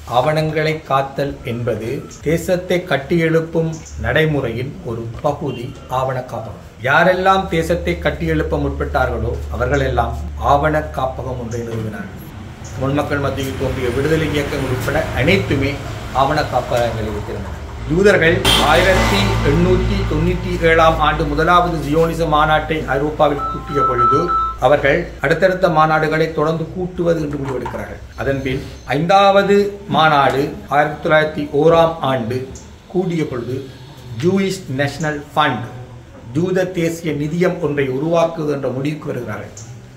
ஆவணங்களை காத்தல் என்பது தேசத்தை கட்டியெழுப்பும் நடைமுறையின் ஒரு பகுதி ஆவண காப்பகம் யாரெல்லாம் தேசத்தை கட்டியெழுப்ப முற்பட்டார்களோ அவர்களெல்லாம் ஆவண காப்பகம் ஒன்றை நிறுவினார்கள் தமிழ் மக்கள் மத்தியில் தோன்றிய விடுதலை இயக்கங்கள் உட்பட அனைத்துமே ஆவண காப்பகங்களில் இருக்கின்றன யூதர்கள் ஆயிரத்தி எண்ணூற்றி தொண்ணூற்றி ஏழாம் ஆண்டு முதலாவது ஜியோனிச மாநாட்டை ஐரோப்பாவில் கூட்டிய பொழுது அவர்கள் அடுத்தடுத்த மாநாடுகளை தொடர்ந்து கூட்டுவது என்று முடிவெடுக்கிறார்கள் அதன்பின் ஐந்தாவது மாநாடு ஆயிரத்தி தொள்ளாயிரத்தி ஓராம் ஆண்டு கூடிய பொழுது ஜூயிஷ் நேஷனல் ஃபண்ட் ஜூத தேசிய நிதியம் ஒன்றை உருவாக்குவது என்ற முடிவுக்கு வருகிறார்கள்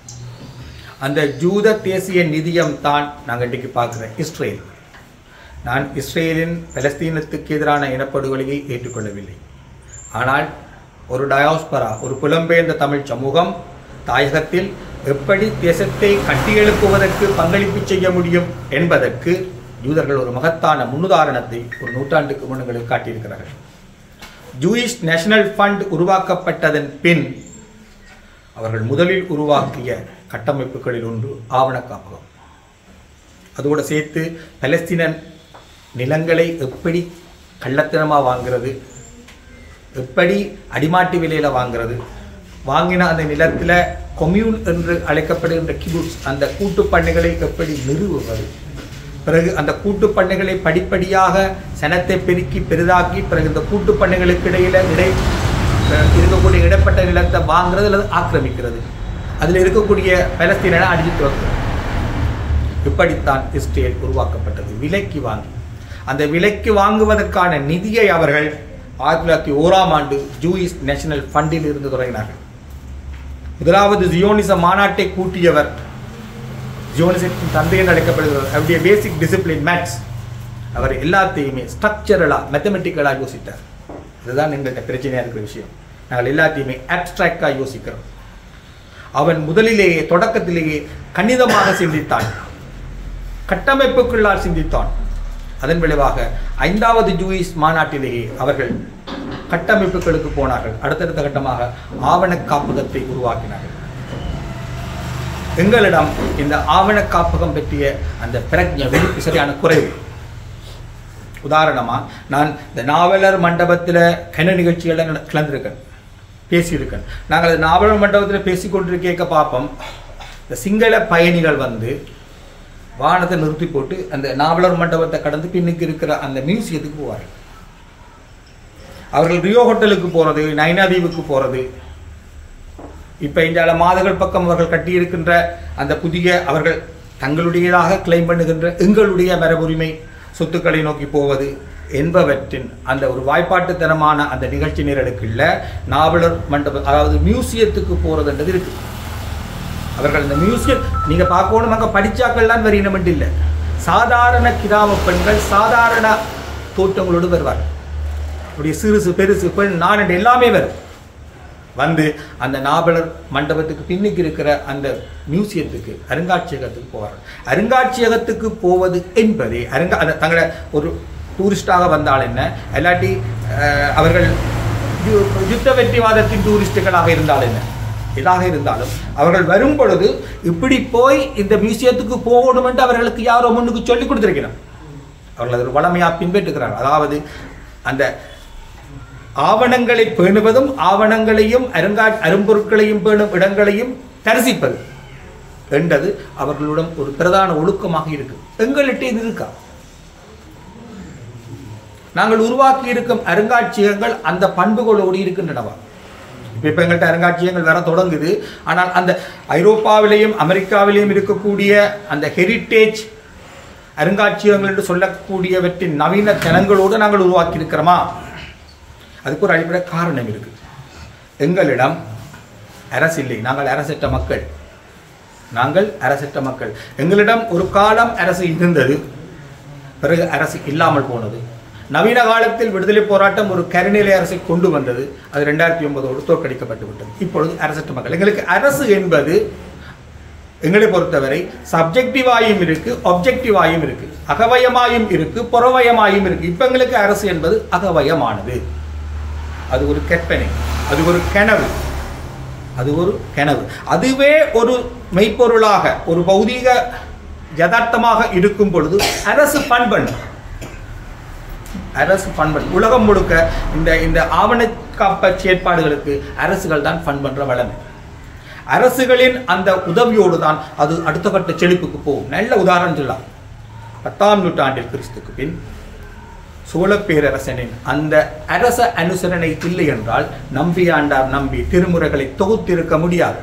அந்த ஜூத தேசிய நிதியம் தான் நாங்கள் இன்றைக்கு பார்க்குற இஸ்ரேல் நான் இஸ்ரேலின் பலஸ்தீனத்துக்கு எதிரான இனப்படுகொலையை ஏற்றுக்கொள்ளவில்லை ஆனால் ஒரு டயாஸ்பரா ஒரு புலம்பெயர்ந்த தமிழ் சமூகம் தாயகத்தில் எப்படி தேசத்தை கட்டியெழுப்புவதற்கு பங்களிப்பு செய்ய முடியும் என்பதற்கு யூதர்கள் ஒரு மகத்தான முன்னுதாரணத்தை ஒரு நூற்றாண்டுக்கு முன்னுங்களுக்கு காட்டியிருக்கிறார்கள் ஜூயிஷ் நேஷனல் ஃபண்ட் உருவாக்கப்பட்டதன் பின் அவர்கள் முதலில் உருவாக்கிய கட்டமைப்புகளில் ஒன்று ஆவண காப்பகம் அதோடு சேர்த்து பலஸ்தீன நிலங்களை எப்படி கள்ளத்தனமாக வாங்குறது எப்படி அடிமாட்டு விலையில் வாங்குறது வாங்கின அந்த நிலத்தில் கொம்யூன் என்று அழைக்கப்படுகின்ற கிபுட்ஸ் அந்த கூட்டு பண்ணைகளை எப்படி நிறுவுவது பிறகு அந்த கூட்டு பண்ணைகளை படிப்படியாக சனத்தை பெருக்கி பெரிதாக்கி பிறகு இந்த கூட்டு பண்ணைகளுக்கு இடையில இடை அஹ் இருக்கக்கூடிய இடப்பட்ட நிலத்தை வாங்குறது அல்லது ஆக்கிரமிக்கிறது அதில் இருக்கக்கூடிய பலஸ்தீனை அடிச்சு துறக்கிறது இப்படித்தான் இஸ்ரேல் உருவாக்கப்பட்டது விலைக்கு வாங்கி அந்த விலைக்கு வாங்குவதற்கான நிதியை அவர்கள் ஆயிரத்தி தொள்ளாயிரத்தி ஓராம் ஆண்டு ஜூயிஸ் நேஷனல் ஃபண்டில் இருந்து தொடங்கினார்கள் முதலாவது ஜியோனிச மாநாட்டை கூட்டியவர் ஜியோனிசத்தின் தந்தை என்று அழைக்கப்படுகிறார் அவருடைய பேசிக் டிசிப்ளின் மேத்ஸ் அவர் எல்லாத்தையுமே ஸ்ட்ரக்சரலாக மேத்தமெட்டிக்கலாக யோசித்தார் இதுதான் எங்கள்கிட்ட பிரச்சனையாக இருக்கிற விஷயம் நாங்கள் எல்லாத்தையுமே அப்ட்ராக்டாக யோசிக்கிறோம் அவன் முதலிலேயே தொடக்கத்திலேயே கணிதமாக சிந்தித்தான் கட்டமைப்புக்குள்ளால் சிந்தித்தான் அதன் விளைவாக ஐந்தாவது ஜூயிஸ் மாநாட்டிலேயே அவர்கள் கட்டமைப்புகளுக்கு போனார்கள் அடுத்தடுத்த கட்டமாக ஆவண காப்பகத்தை உருவாக்கினார்கள் எங்களிடம் இந்த ஆவண காப்பகம் பற்றிய அந்த பிரஜை விழிப்பு சரியான குறைவு உதாரணமா நான் இந்த நாவலர் மண்டபத்தில் கன நிகழ்ச்சிகளை நட- கலந்திருக்கேன் பேசியிருக்கேன் நாங்கள் அந்த நாவலர் மண்டபத்தில் பேசிக்கொண்டு கேட்க பார்ப்போம் இந்த சிங்கள பயணிகள் வந்து வானத்தை நிறுத்தி போட்டு அந்த நாவலர் மண்டபத்தை கடந்து பின்னுக்கு இருக்கிற அந்த மியூசியத்துக்கு போவார்கள் அவர்கள் ரியோ ஹோட்டலுக்கு போகிறது நைனாதீவுக்கு போகிறது இப்போ இந்தியால மாதங்கள் பக்கம் அவர்கள் கட்டியிருக்கின்ற அந்த புதிய அவர்கள் தங்களுடையதாக கிளைம் பண்ணுகின்ற எங்களுடைய மரபுரிமை சொத்துக்களை நோக்கி போவது என்பவற்றின் அந்த ஒரு வாய்ப்பாட்டுத்தனமான அந்த நிகழ்ச்சி நிரலுக்கு இல்ல நாவலர் மண்டபம் அதாவது மியூசியத்துக்கு போகிறதுன்றது இருக்கு அவர்கள் இந்த மியூசியம் நீங்க பார்க்கணும் அங்கே படிச்சாக்கள்லாம் வரையினமெண்ட் இல்லை சாதாரண கிராம பெண்கள் சாதாரண தோற்றங்களோடு வருவார் அப்படி சிறுசு பெருசு பெண் நான் எல்லாமே வரும் வந்து அந்த நாவலர் மண்டபத்துக்கு பின்னுக்கு இருக்கிற அந்த மியூசியத்துக்கு அருங்காட்சியகத்துக்கு போவார்கள் அருங்காட்சியகத்துக்கு போவது என்பதே அருங்கா அந்த தங்களை ஒரு டூரிஸ்டாக வந்தால் என்ன இல்லாட்டி அஹ், அவர்கள் யு- யுத்த வெற்றிவாதத்தின் டூரிஸ்டுகளாக இருந்தால் என்ன எதாக இருந்தாலும் அவர்கள் வரும் பொழுது இப்படி போய் இந்த மியூசியத்துக்கு போகணும் என்று அவர்களுக்கு யாரோ முன்னுக்கு சொல்லி கொடுத்திருக்கிறோம் அவர்கள் அது ஒரு வளமையாக பின்பற்றுகிறார்கள் அதாவது அந்த ஆவணங்களை பேணுவதும் ஆவணங்களையும் அருங்கா அரும்பொருட்களையும் பேணும் இடங்களையும் தரிசிப்பது என்றது அவர்களுடன் ஒரு பிரதான ஒழுக்கமாக இருக்கு எங்கள்கிட்ட இது இருக்கா நாங்கள் உருவாக்கி இருக்கும் அருங்காட்சியகங்கள் அந்த பண்புகளோடு இருக்கின்றனவா இப்போ இப்போ எங்கள்கிட்ட அருங்காட்சியகங்கள் வர தொடங்குது ஆனால் அந்த ஐரோப்பாவிலேயும் அமெரிக்காவிலேயும் இருக்கக்கூடிய அந்த ஹெரிட்டேஜ் அருங்காட்சியகங்கள் என்று சொல்லக்கூடியவற்றின் நவீன தனங்களோடு நாங்கள் உருவாக்கி இருக்கிறோமா அதுக்கு ஒரு அடிப்படை காரணம் இருக்கு எங்களிடம் அரசு இல்லை நாங்கள் அரசற்ற மக்கள் நாங்கள் அரசற்ற மக்கள் எங்களிடம் ஒரு காலம் அரசு இருந்தது பிறகு அரசு இல்லாமல் போனது நவீன காலத்தில் விடுதலை போராட்டம் ஒரு கருநிலை அரசை கொண்டு வந்தது அது ரெண்டாயிரத்தி ஒன்பதோடு தோற்கடிக்கப்பட்டு விட்டது இப்பொழுது அரசற்ற மக்கள் எங்களுக்கு அரசு என்பது எங்களை பொறுத்தவரை சப்ஜெக்டிவாயும் இருக்கு ஒப்ஜெக்டிவாயும் இருக்கு அகவயமாயும் இருக்கு புறவயமாயும் இருக்கு இப்ப எங்களுக்கு அரசு என்பது அகவயமானது அது ஒரு கற்பனை அது ஒரு கனவு அது ஒரு கனவு அதுவே ஒரு மெய்ப்பொருளாக ஒரு பௌதீக யதார்த்தமாக இருக்கும் பொழுது அரசு ஃபண்ட் பண்ணும் அரசு ஃபண்ட் பண்ணும் உலகம் முழுக்க இந்த இந்த ஆவண காப்ப செயற்பாடுகளுக்கு அரசுகள் தான் ஃபண்ட் பண்ற வளமை அரசுகளின் அந்த உதவியோடு தான் அது அடுத்த கட்ட செழிப்புக்கு போகும் நல்ல உதாரணம் சொல்லலாம் பத்தாம் நூற்றாண்டில் கிறிஸ்துக்கு பின் சோழ பேரரசனின் அந்த அரச அனுசரணை இல்லை என்றால் நம்பியாண்டார் நம்பி திருமுறைகளை தொகுத்திருக்க முடியாது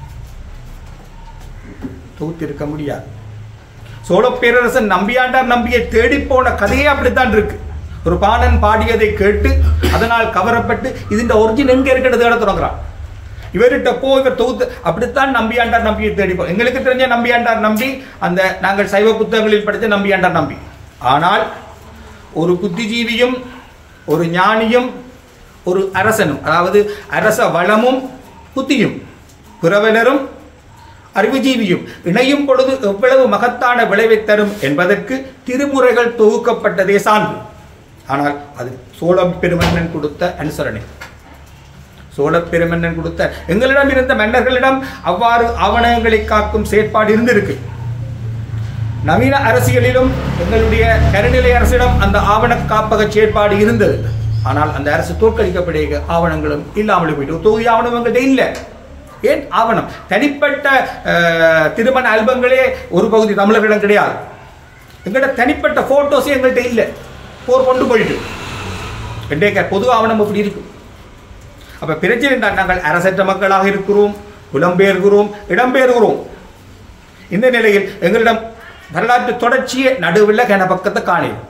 தொகுத்திருக்க முடியாது சோழ பேரரசன் நம்பியாண்டார் நம்பியை தேடி போன கதையே அப்படித்தான் இருக்கு ஒரு பாணன் பாடியதை கேட்டு அதனால் கவரப்பட்டு இதுஇந்த ஒரிஜின் எங்க இருக்கிறது தேட தொடங்குறான் இவர்கிட்ட போ இவர் தொகுத்து அப்படித்தான் நம்பியாண்டார் நம்பியை தேடி போ எங்களுக்கு தெரிஞ்ச நம்பியாண்டார் நம்பி அந்த நாங்கள் சைவ புத்தகங்களில் படித்த நம்பியாண்டார் நம்பி ஆனால் ஒரு புத்திஜீவியும் ஒரு ஞானியும் ஒரு அரசனும் அதாவது அரச வளமும் புத்தியும் புரவலரும் அறிவுஜீவியும் இணையும் பொழுது எவ்வளவு மகத்தான விளைவை தரும் என்பதற்கு திருமுறைகள் தொகுக்கப்பட்டதே சான்று ஆனால் அது சோழ பெருமன்னன் கொடுத்த அனுசரணை சோழ பெருமன்னன் கொடுத்த எங்களிடம் இருந்த மன்னர்களிடம் அவ்வாறு ஆவணங்களை காக்கும் செயற்பாடு இருந்திருக்கு நவீன அரசியலிலும் எங்களுடைய கருநிலை அரசிடம் அந்த ஆவண காப்பக செயற்பாடு இருந்தது ஆனால் அந்த அரசு தோற்கடிக்கப்படுகிற ஆவணங்களும் இல்லாமல் போயிட்டு தொகுதி ஆவணம் எங்கள்கிட்ட இல்லை ஏன் ஆவணம் தனிப்பட்ட அஹ், திருமண ஆல்பங்களே ஒரு பகுதி தமிழர்களிடம் கிடையாது எங்கள்கிட்ட தனிப்பட்ட போட்டோஸே எங்கள்கிட்ட இல்லை போர் கொண்டு போயிட்டு இன்றைய பொது ஆவணம் அப்படி இருக்கும் அப்ப பிரச்சனை என்றால் நாங்கள் அரசற்ற மக்களாக இருக்கிறோம் புலம்பெயர்கிறோம் இடம்பெயர்கிறோம் இந்த நிலையில் எங்களிடம் வரலாற்று தொடர்ச்சியை நடுவில் கன பக்கத்தை காணேன்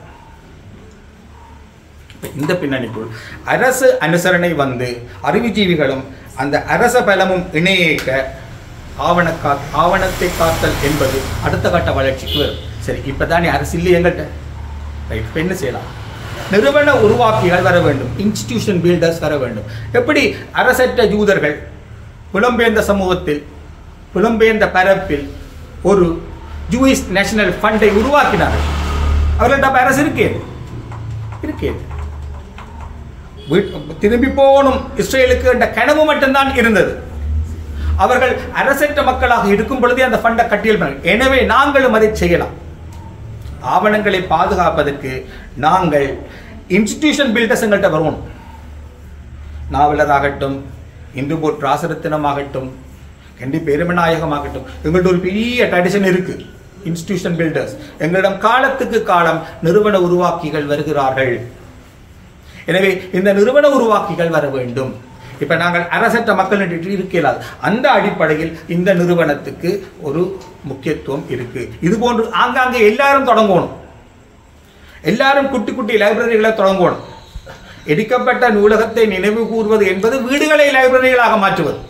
இந்த பின்னணிக்குள் அரசு அனுசரணை வந்து அறிவுஜீவிகளும் அந்த அரச பலமும் இணையேக்க ஆவண கா ஆவணத்தை காத்தல் என்பது அடுத்த கட்ட வளர்ச்சிக்கு வரும் சரி இப்போதானே அரசு இல்லை எங்கள்கிட்ட ரைட் இப்போ என்ன செய்யலாம் நிறுவன உருவாக்கிகள் வர வேண்டும் இன்ஸ்டிடியூஷன் பில்டர்ஸ் வர வேண்டும் எப்படி அரசற்ற யூதர்கள் புலம்பெயர்ந்த சமூகத்தில் புலம்பெயர்ந்த பரப்பில் ஒரு ஜூயிஸ் நேஷனல் ஃபண்டை உருவாக்கினார்கள் அவர்கள்ட்ட அப்ப அரசு இருக்கேது இருக்கேது வீட்- திரும்பி போகணும் இஸ்ரேலுக்கு என்ற கனவு மட்டும்தான் இருந்தது அவர்கள் அரசற்ற மக்களாக இருக்கும் பொழுதே அந்த ஃபண்டை கட்டியல் பண்ண எனவே நாங்களும் அதை செய்யலாம் ஆவணங்களை பாதுகாப்பதற்கு நாங்கள் இன்ஸ்டிடியூஷன் பில்டர்ஸ் எங்கள்கிட்ட வருவோம் நாவலராகட்டும் இந்து போட் ராசரத்தினமாகட்டும் கண்டி பெருமநாயகமாகட்டும் எங்கள்கிட்ட ஒரு பெரிய ட்ரெடிஷன் இருக்கு இன்ஸ்டிடியூஷன் பில்டர்ஸ் எங்களிடம் காலத்துக்கு காலம் நிறுவன உருவாக்கிகள் வருகிறார்கள் எனவே இந்த நிறுவன உருவாக்கிகள் வர வேண்டும் இப்ப நாங்கள் அரசற்ற மக்கள் இருக்கிறார் அந்த அடிப்படையில் இந்த நிறுவனத்துக்கு ஒரு முக்கியத்துவம் இருக்கு இது போன்று ஆங்காங்கே எல்லாரும் தொடங்கணும் எல்லாரும் குட்டி குட்டி லைப்ரரிகளை தொடங்கணும் எடுக்கப்பட்ட நூலகத்தை நினைவு கூர்வது என்பது வீடுகளை லைப்ரரிகளாக மாற்றுவது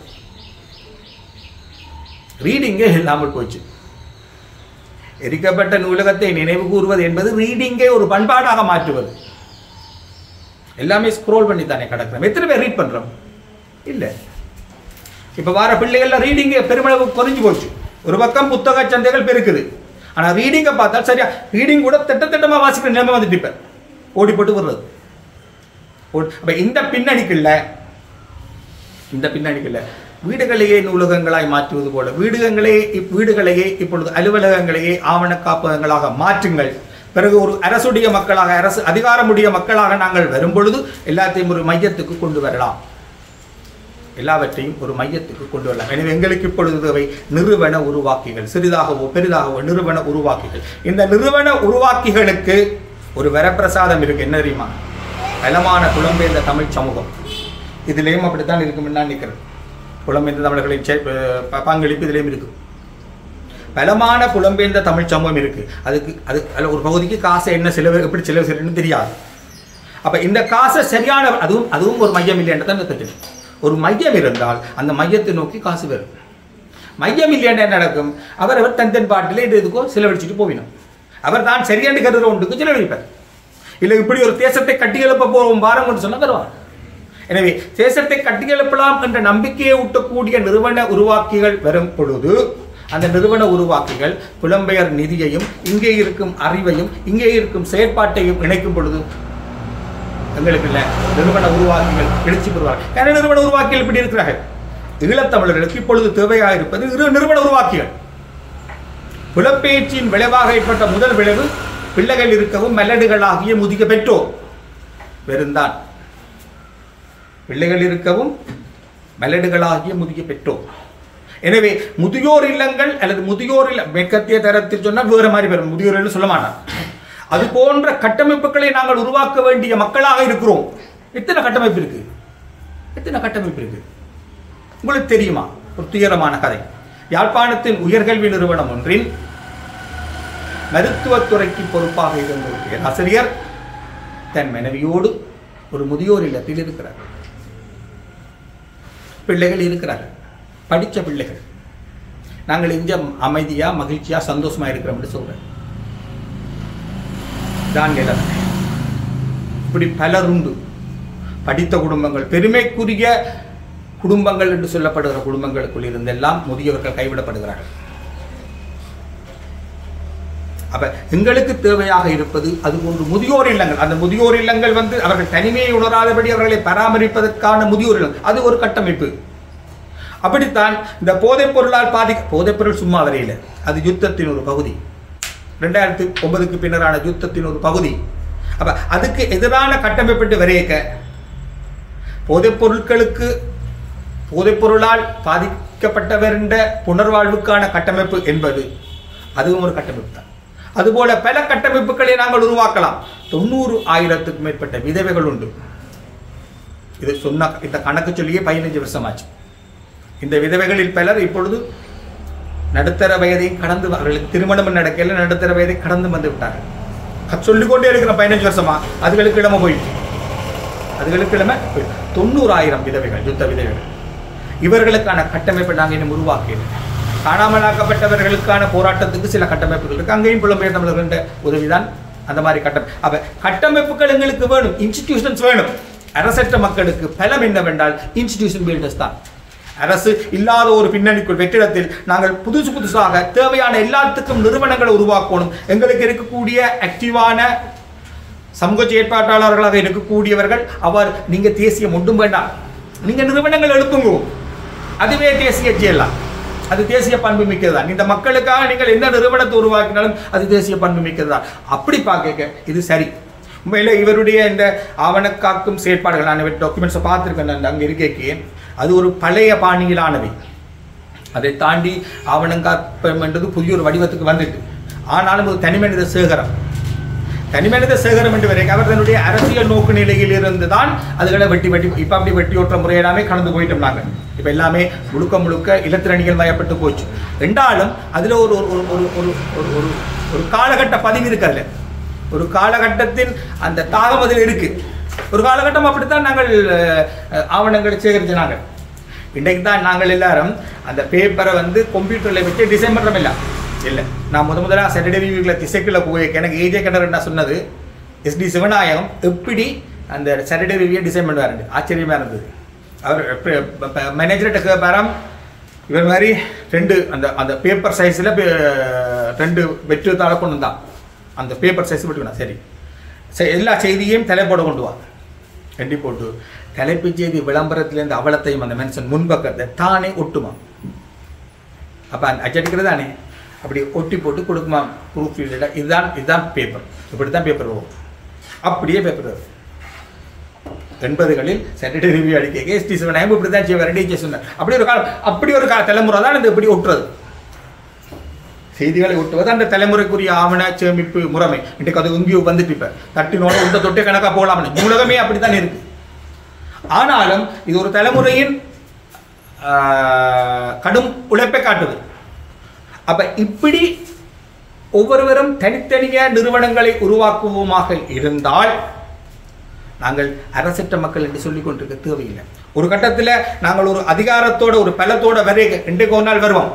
ரீடிங்கே இல்லாமல் போச்சு எரிக்கப்பட்ட நூலகத்தை நினைவு கூர்வது என்பது ரீடிங்கை ஒரு பண்பாடாக மாற்றுவது எல்லாமே ஸ்க்ரோல் பண்ணி தானே கிடக்கிறோம் எத்தனை பேர் ரீட் பண்றோம் இல்ல இப்ப வர பிள்ளைகள்ல ரீடிங் பெருமளவு குறைஞ்சு போச்சு ஒரு பக்கம் புத்தக சந்தைகள் பெருக்குது ஆனா ரீடிங்கை பார்த்தா சரியா ரீடிங் கூட திட்டத்திட்டமா வாசிக்கிற நிலைமை வந்துட்டு இப்ப ஓடி போட்டு வர்றது ஓடி- அப்ப இந்த பின்னணிக்குள்ள இந்த பின்னணிக்குள்ள வீடுகளையே நூலகங்களாய் மாற்றுவது போல வீடுகளே இப் வீடுகளையே இப்பொழுது அலுவலகங்களையே ஆவண காப்பகங்களாக மாற்றுங்கள் பிறகு ஒரு அரசுடைய மக்களாக அரசு அதிகாரமுடைய மக்களாக நாங்கள் வரும்பொழுது எல்லாத்தையும் ஒரு மையத்துக்கு கொண்டு வரலாம் எல்லாவற்றையும் ஒரு மையத்துக்கு கொண்டு வரலாம் எனவே எங்களுக்கு இப்பொழுது தேவை நிறுவன உருவாக்கிகள் சிறிதாகவோ பெரிதாகவோ நிறுவன உருவாக்கிகள் இந்த நிறுவன உருவாக்கிகளுக்கு ஒரு வரப்பிரசாதம் இருக்கு என்ன தெரியுமா பலமான புலம்பெயர்ந்த தமிழ் சமூகம் இதுலேயும் அப்படித்தான் இருக்கும்னு நான் நினைக்கிறேன் புலம்பெயர்ந்த தமிழர்களின் செ- ப- பங்களிப்பு இதுலேயும் இருக்கு பலமான புலம்பெயர்ந்த தமிழ் சமூகம் இருக்கு அதுக்கு அது அதில் ஒரு பகுதிக்கு காசை என்ன செலவு எப்படி செலவு செய்யணும்னு தெரியாது அப்ப இந்த காசை சரியான அதுவும் அதுவும் ஒரு மையம் இல்லை தான் திட்டம் ஒரு மையம் இருந்தால் அந்த மையத்தை நோக்கி காசு வரும் மையம் இல்லைன்னா என்ன நடக்கும் அவரவர் தன் தன் பாட்டிலே இது இதுக்கோ செலவழிச்சிட்டு போவினோம் அவர் தான் சரியான கருதுற ஒன்றுக்கு செலவழிப்பார் இல்லை இப்படி ஒரு தேசத்தை கட்டியெழுப்ப போவோம் வாரம் கொண்டு சொன்னா வருவார் எனவே தேசத்தை கட்டியெழுப்பலாம் என்ற நம்பிக்கையை ஊட்டக்கூடிய நிறுவன உருவாக்கிகள் வரும் பொழுது அந்த நிறுவன உருவாக்கிகள் புலம்பெயர் நிதியையும் இங்கே இருக்கும் அறிவையும் இங்கே இருக்கும் செயற்பாட்டையும் இணைக்கும் பொழுது எங்களுக்கு இல்ல நிறுவன உருவாக்கிகள் எழுச்சி பெறுவார்கள் ஏன்னா நிறுவன உருவாக்கிகள் இப்படி இருக்கிறார்கள் ஈழத்தமிழர்களுக்கு இப்பொழுது தேவையாக இருப்பது இரு நிறுவன உருவாக்கிகள் புலப்பெயர்ச்சியின் விளைவாக ஏற்பட்ட முதல் விளைவு பிள்ளைகள் இருக்கவும் மெல்லடுகளாகிய முதிய பெற்றோர் வெறுந்தான் பிள்ளைகள் இருக்கவும் மெல்லடுகளாகிய முதிய பெற்றோர் எனவே முதியோர் இல்லங்கள் அல்லது முதியோர் இல்ல மேற்கத்திய தரத்தில் சொன்னால் வேறு மாதிரி வரும் முதியோர் இல்லம் சொல்ல மாட்டான் அது போன்ற கட்டமைப்புகளை நாங்கள் உருவாக்க வேண்டிய மக்களாக இருக்கிறோம் எத்தனை கட்டமைப்பு இருக்கு எத்தனை கட்டமைப்பு இருக்கு உங்களுக்கு தெரியுமா ஒரு துயரமான கதை யாழ்ப்பாணத்தின் உயர்கல்வி நிறுவனம் ஒன்றின் மருத்துவத்துறைக்கு பொறுப்பாக இருந்த ஒரு பேராசிரியர் தன் மனைவியோடு ஒரு முதியோர் இல்லத்தில் இருக்கிறார் பிள்ளைகள் இருக்கிறார்கள் படித்த பிள்ளைகள் நாங்கள் இங்க அமைதியா மகிழ்ச்சியா சந்தோஷமா இருக்கிறோம்னு சொல்றேன் தான் நிலைமை இப்படி பலர் உண்டு படித்த குடும்பங்கள் பெருமைக்குரிய குடும்பங்கள் என்று சொல்லப்படுகிற குடும்பங்களுக்குள் இருந்தெல்லாம் முதியவர்கள் கைவிடப்படுகிறார்கள் அப்ப எங்களுக்கு தேவையாக இருப்பது அது போன்று முதியோர் இல்லங்கள் அந்த முதியோர் இல்லங்கள் வந்து அவர்கள் தனிமையை உணராதபடி அவர்களை பராமரிப்பதற்கான முதியோர் இல்லங்கள் அது ஒரு கட்டமைப்பு அப்படித்தான் இந்த போதைப் பொருளால் பாதி போதைப் பொருள் சும்மா வரையில அது யுத்தத்தின் ஒரு பகுதி ரெண்டாயிரத்தி ஒன்பதுக்கு பின்னரான யுத்தத்தின் ஒரு பகுதி அப்ப அதுக்கு எதிரான கட்டமைப்பிட்டு வரையக்க போதைப் பொருட்களுக்கு போதைப் பொருளால் பாதிக்கப்பட்டவரின் புனர்வாழ்வுக்கான கட்டமைப்பு என்பது அதுவும் ஒரு கட்டமைப்பு தான் அதுபோல பல கட்டமைப்புகளை நாங்கள் உருவாக்கலாம் தொண்ணூறு ஆயிரத்துக்கும் மேற்பட்ட விதவைகள் உண்டு இது சொன்ன இந்த கணக்கு சொல்லியே பதினஞ்சு வருஷமாச்சு இந்த விதவைகளில் பலர் இப்பொழுது நடுத்தர வயதை கடந்து அவர்களுக்கு திருமணம் நடக்கல நடுத்தர வயதை கடந்து வந்து விட்டார்கள் அது சொல்லிக்கொண்டே இருக்கிற பதினஞ்சு வருஷமா அதுகளுக்கு இளம போயிடுச்சு அதுகளுக்கு இளம போயிடுச்சு. தொண்ணூறாயிரம் விதவைகள் யுத்த விதவைகள் இவர்களுக்கான கட்டமைப்பை நாங்கள் இன்னும் உருவாக்கல காணாமலாக்கப்பட்டவர்களுக்கான போராட்டத்துக்கு சில கட்டமைப்புகள் இருக்கு அங்கேயும் புலம்பெயர் தமிழர்கள உதவிதான் அந்த மாதிரி கட்டம் அப்ப கட்டமைப்புகள் எங்களுக்கு வேணும் இன்ஸ்டிடியூஷன்ஸ் வேணும் அரசற்ற மக்களுக்கு பலம் என்னவென்றால் இன்ஸ்டிடியூஷன் பில்டர்ஸ் தான் அரசு இல்லாத ஒரு பின்னணிக்குள் வெற்றிடத்தில் நாங்கள் புதுசு புதுசாக தேவையான எல்லாத்துக்கும் நிறுவனங்களை உருவாக்கணும் எங்களுக்கு இருக்கக்கூடிய ஆக்டிவான சமூக செயற்பாட்டாளர்களாக இருக்கக்கூடியவர்கள் அவர் நீங்க தேசியம் ஒன்றும் வேண்டாம் நீங்க நிறுவனங்கள் எழுப்புங்க அதுவே தேசிய செய்யலாம் அது தேசிய பண்பு மிக்கது தான் இந்த மக்களுக்காக நீங்கள் எந்த நிறுவனத்தை உருவாக்கினாலும் அது தேசிய பண்பு மிக்கது தான் அப்படி பார்க்க இது சரி உண்மையில் இவருடைய இந்த ஆவணக்காக்கும் செயற்பாடுகள் நான் இவர் டாக்குமெண்ட்ஸை பார்த்துருக்கேன் நான் அங்கே இருக்கேன் அது ஒரு பழைய பாணியிலானவை அதை தாண்டி ஆவணங்காப்பம் என்றது புதிய ஒரு வடிவத்துக்கு வந்துட்டு ஆனாலும் ஒரு தனிமனித சேகரம் தனிமனித சேகரம் என்று வரைக்கும் அவர் தன்னுடைய அரசியல் நோக்கு நிலையில் இருந்து தான் அதுகளை வெட்டி வெட்டி இப்போ அப்படி வெட்டி ஓட்டுற முறையெல்லாமே கடந்து போயிட்டோம் நாங்கள் இப்போ எல்லாமே முழுக்க முழுக்க இலத்திரணிகள் மயப்பட்டு போச்சு ரெண்டாலும் அதில் ஒரு ஒரு ஒரு ஒரு ஒரு ஒரு ஒரு ஒரு காலகட்ட பதிவு இருக்கிறதுல ஒரு காலகட்டத்தின் அந்த தாகம் அதில் இருக்கு ஒரு காலகட்டம் அப்படித்தான் நாங்கள் அஹ், ஆவணங்களை சேகரிச்ச நாங்கள் இன்றைக்கு தான் நாங்கள் எல்லாரும் அந்த பேப்பரை வந்து கம்ப்யூட்டரில் வச்சு டிசைன் பண்ணுறோம் இல்லை இல்லை நான் முத முதலாக சாட்டர்டே ரிவ்யூவில் திசைக்குள்ள போய் எனக்கு ஏஜே கண்டர் நான் சொன்னது எஸ்டி சிவநாயகம் எப்படி அந்த சாட்டர்டே ரிவ்யூ டிசைன் பண்ணுவாருண்டு ஆச்சரியமாக இருந்தது அவர் மேனேஜர்கிட்ட கேட்பாராம் இவர் மாதிரி ரெண்டு அந்த அந்த பேப்பர் சைஸில் ரெண்டு வெற்று தாளை கொண்டு வந்தான் அந்த பேப்பர் சைஸ் மட்டும் சரி சரி எல்லா செய்தியையும் தலைப்போட கொண்டு வா கண்டி போட்டு தலைப்புச் செய்தி விளம்பரத்திலேருந்து அவலத்தையும் அந்த மனுஷன் முன்பக்கத்தை தானே ஒட்டுமா அப்போ அந்த அச்சடிக்கிறது தானே அப்படி ஒட்டி போட்டு கொடுக்குமா ப்ரூஃப் இதுதான் இதுதான் பேப்பர் இப்படி தான் பேப்பர் வரும் அப்படியே பேப்பர் வரும் எண்பதுகளில் சாட்டர்டே ரிவ்யூ அடிக்க எஸ்டி சிவனாயம் இப்படி தான் செய்வார் டிஜே சொன்னார் அப்படி ஒரு காலம் அப்படி ஒரு கால தலைமுறை தான் இந்த இப்படி ஒட்டுறது செய்திகளை ஒட்டுவது அந்த தலைமுறைக்குரிய ஆவண சேமிப்பு முறைமை இன்றைக்கு அது எங்கேயோ வந்துட்டு இப்போ தட்டினோட உந்த தொட்டே கணக்காக போகலாம்னு உலகமே அப்படித்தான் இருக்கு ஆனாலும் இது ஒரு தலைமுறையின் ஆஹ், கடும் உழைப்பை காட்டுது அப்ப இப்படி ஒவ்வொருவரும் தனித்தனிய நிறுவனங்களை உருவாக்குவோமாக இருந்தால் நாங்கள் அரசற்ற மக்கள் என்று சொல்லிக் கொண்டிருக்க தேவையில்லை ஒரு கட்டத்தில் நாங்கள் ஒரு அதிகாரத்தோட ஒரு பலத்தோட வரை இன்றைக்கு ஒரு நாள் வருவோம்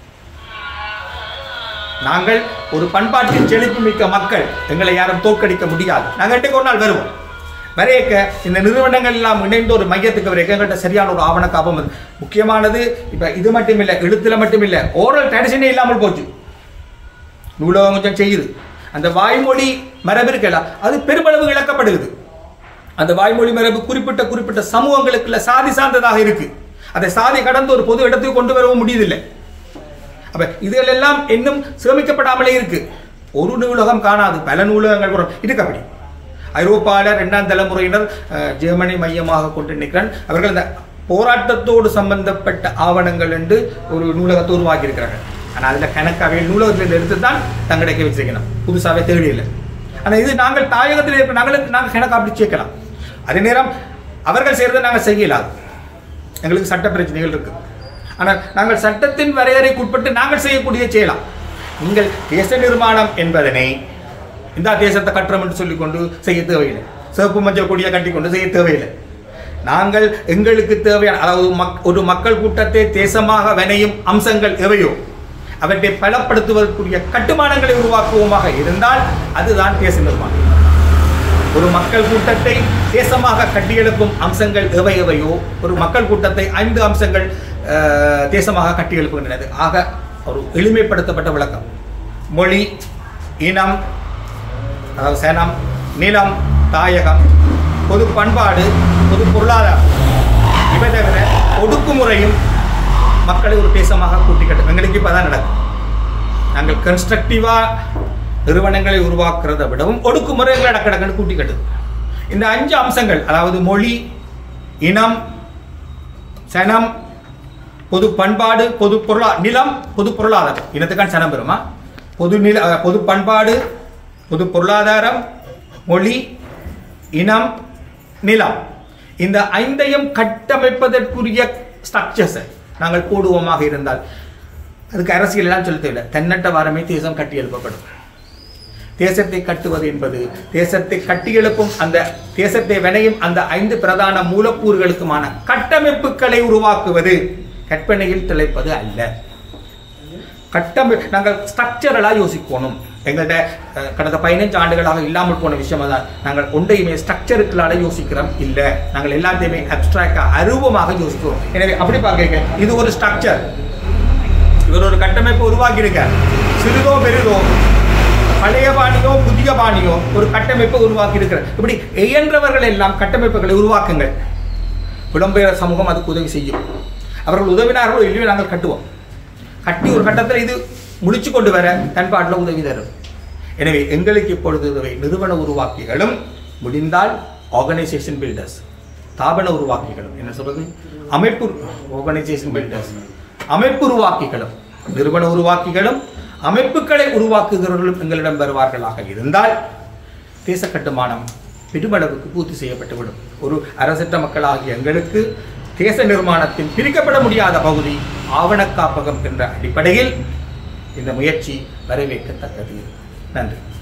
நாங்கள் ஒரு பண்பாட்டின் செழிப்பு மிக்க மக்கள் எங்களை யாரும் தோற்கடிக்க முடியாது நாங்கள் இன்றைக்கு ஒரு நாள் வருவோம் வரையக்க இந்த நிறுவனங்கள் எல்லாம் இணைந்து ஒரு மையத்துக்கு வரைக்கும் எங்கள்கிட்ட சரியான ஒரு ஆவண காப்பம் இருக்கு. முக்கியமானது இப்போ இது மட்டும் இல்லை எழுத்துல மட்டும் இல்லை ஓரல் ட்ரெடிஷனே இல்லாமல் போச்சு நூலகம் கொஞ்சம் செய்யுது அந்த வாய்மொழி மரபு இருக்கல அது பெருமளவு இழக்கப்படுகிறது அந்த வாய்மொழி மரபு குறிப்பிட்ட குறிப்பிட்ட சமூகங்களுக்குள்ள சாதி சார்ந்ததாக இருக்கு அதை சாதி கடந்து ஒரு பொது இடத்துக்கு கொண்டு வரவும் முடியுதில்லை அப்ப இதுகளெல்லாம் இன்னும் சேமிக்கப்படாமலே இருக்கு ஒரு நூலகம் காணாது பல நூலகங்கள் கூட இருக்கு அப்படி ஐரோப்பாவில் இரண்டாம் தலைமுறையினர் அஹ், ஜெர்மனி மையமாக கொண்டு நிற்கிறான் அவர்கள் இந்த போராட்டத்தோடு சம்பந்தப்பட்ட ஆவணங்கள் என்று ஒரு நூலகத்தை உருவாக்கி இருக்கிறார்கள் ஆனால் அதில் கணக்காகவே நூலகத்தில் எடுத்து தான் தங்கடைக்க வச்சிருக்கணும் புதுசாகவே தேவையில்லை ஆனால் இது நாங்கள் தாயகத்தில் இருக்க நாங்களுக்கு நாங்கள் கணக்கு அப்படி சேர்க்கலாம் அதே நேரம் அவர்கள் செய்கிறத நாங்கள் செய்யலாது எங்களுக்கு சட்ட பிரச்சனைகள் இருக்கு ஆனால் நாங்கள் சட்டத்தின் வரையறைக்குட்பட்டு நாங்கள் செய்யக்கூடிய செய்யலாம் நீங்கள் தேச நிர்மாணம் என்பதனை இந்த தேசத்தை கட்டுறோம் என்று சொல்லிக்கொண்டு செய்ய தேவையில்லை சிவப்பு மஞ்சள் கொடியை கட்டிக்கொண்டு செய்ய தேவையில்லை நாங்கள் எங்களுக்கு தேவையான அதாவது மக் ஒரு மக்கள் கூட்டத்தை தேசமாக வினையும் அம்சங்கள் எவையோ அவற்றை பலப்படுத்துவதற்குரிய கட்டுமானங்களை உருவாக்குவோமாக இருந்தால் அதுதான் தேச நிர்மாணம் ஒரு மக்கள் கூட்டத்தை தேசமாக கட்டியெழுப்பும் அம்சங்கள் எவை எவையோ ஒரு மக்கள் கூட்டத்தை ஐந்து அம்சங்கள் அஹ், தேசமாக கட்டியெழுப்புகின்றது ஆக ஒரு எளிமைப்படுத்தப்பட்ட விளக்கம் மொழி இனம் அதாவது சனம் நிலம் தாயகம் பொது பண்பாடு பொது பொருளாதாரம் இவை தவிர ஒடுக்குமுறையும் மக்களை ஒரு தேசமாக கூட்டிக்கட்டும் எங்களுக்கு இப்போ தான் நடக்கும் நாங்கள் கன்ஸ்ட்ரக்டிவாக நிறுவனங்களை உருவாக்குறதை விடவும் ஒடுக்குமுறைகளை அடக்கடக்கன்னு கூட்டிக்கட்டுது இந்த அஞ்சு அம்சங்கள் அதாவது மொழி இனம் சனம் பொது பண்பாடு பொது பொருளா நிலம் பொது பொருளாதாரம் இனத்துக்கான சனம் பெறுமா பொது நில அஹ், பொது பண்பாடு பொது பொருளாதாரம் மொழி இனம் நிலம் இந்த ஐந்தையும் கட்டமைப்பதற்குரிய ஸ்ட்ரக்சர்ஸை நாங்கள் போடுவோமாக இருந்தால் அதுக்கு அரசியல் எல்லாம் சொல்ல தேவையில்லை தென்னட்ட வாரமே தேசம் கட்டி எழுப்பப்படும் தேசத்தை கட்டுவது என்பது தேசத்தை கட்டியெழுப்பும் அந்த தேசத்தை வினையும் அந்த ஐந்து பிரதான மூலக்கூறுகளுக்குமான கட்டமைப்புகளை உருவாக்குவது கற்பனையில் திளைப்பது அல்ல கட்டமை நாங்கள் ஸ்ட்ரக்சரலாக யோசிக்கணும் எங்கள்கிட்ட அஹ், கடந்த பதினஞ்சு ஆண்டுகளாக இல்லாமல் போன விஷயம் தான் நாங்கள் ஒன்றையுமே ஸ்ட்ரக்சருக்களால யோசிக்கிறோம் இல்லை நாங்கள் எல்லாத்தையுமே அப்ட்ராக்டாக அருவமாக யோசிக்கிறோம் எனவே அப்படி பார்க்க இது ஒரு ஸ்ட்ரக்சர் இவர் ஒரு கட்டமைப்பு உருவாக்கி இருக்கார் சிறிதோ பெரிதோ பழைய பாணியோ புதிய பாணியோ ஒரு கட்டமைப்பை உருவாக்கி இருக்கிறார் இப்படி இயன்றவர்கள் எல்லாம் கட்டமைப்புகளை உருவாக்குங்கள் புலம்பெயர் சமூகம் அதுக்கு உதவி செய்யும் அவர்கள் உதவினார்களோ இல்லையோ நாங்கள் கட்டுவோம் கட்டி ஒரு கட்டத்தில் இது முடிச்சு கொண்டு வர தன்பாட்டில் உதவி தரும் எனவே எங்களுக்கு இப்பொழுது உதவி நிறுவன உருவாக்கிகளும் முடிந்தால் ஆர்கனைசேஷன் பில்டர்ஸ் தாபன உருவாக்கிகளும் என்ன சொல்றது அமைப்பு ஆர்கனைசேஷன் பில்டர்ஸ் அமைப்பு உருவாக்கிகளும் நிறுவன உருவாக்கிகளும் அமைப்புகளை உருவாக்குகிறவர்களும் எங்களிடம் வருவார்களாக இருந்தால் தேச கட்டுமானம் பெருமளவுக்கு பூர்த்தி செய்யப்பட்டுவிடும் ஒரு அரசற்ற மக்களாகிய எங்களுக்கு தேச நிர்மாணத்தின் பிரிக்கப்பட முடியாத பகுதி ஆவணக் காப்பகம் என்ற அடிப்படையில் இந்த முயற்சி வரவேற்கத்தக்கது நன்றி